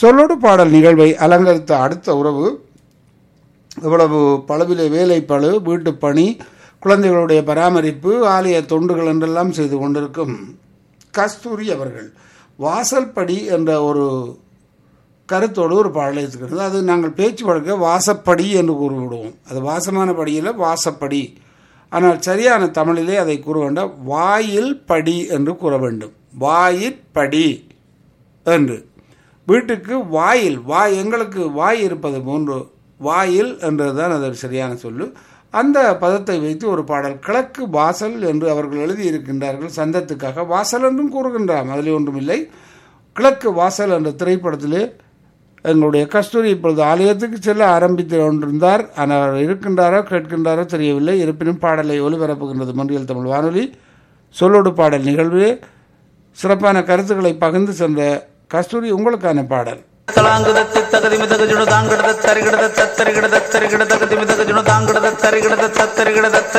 சொல்லோடு பாடல் நிகழ்வை அலங்கரித்த அடுத்த உறவு இவ்வளவு பழுவிலே வேலை பழு வீட்டு பணி குழந்தைகளுடைய பராமரிப்பு ஆலய தொண்டுகள் என்றெல்லாம் செய்து கொண்டிருக்கும் கஸ்தூரி அவர்கள் வாசல்படி என்ற ஒரு கருத்தோடு ஒரு பாடலை இருக்கிறது அது நாங்கள் பேச்சு வழக்க வாசப்படி என்று கூறிவிடுவோம் அது வாசமான படியில் வாசப்படி ஆனால் சரியான தமிழிலே அதை கூற வேண்டாம் வாயில் படி என்று கூற வேண்டும் வாயிற்படி என்று வீட்டுக்கு வாயில் வாய் எங்களுக்கு வாய் இருப்பது போன்று வாயில் என்றதுதான் அது சரியான சொல்லு அந்த பதத்தை வைத்து ஒரு பாடல் கிழக்கு வாசல் என்று அவர்கள் எழுதியிருக்கின்றார்கள் சந்தத்துக்காக வாசல் என்றும் கூறுகின்றாம் அதில் ஒன்றுமில்லை கிழக்கு வாசல் என்ற திரைப்படத்திலே எங்களுடைய கஸ்தூரி இப்பொழுது ஆலயத்துக்கு செல்ல ஆரம்பித்து கொண்டிருந்தார் ஆனால் அவர் இருக்கின்றாரோ கேட்கின்றாரோ தெரியவில்லை இருப்பினும் பாடலை ஒலிபரப்புகின்றது மொன்றியல் தமிழ் வானொலி சொல்லோடு பாடல் நிகழ்வு சிறப்பான கருத்துக்களை பகிர்ந்து சென்ற கஸ்தூரி உங்களுக்கான பாடல் தலாங்குதத்து தகதிமிதக ஜுணு தாங்கிடத தரிகிடத தத்தரிகிடத தரிகிடத கதிமிதக ஜுணு தாங்கிடத தரிகிடத தத்தரிகிடத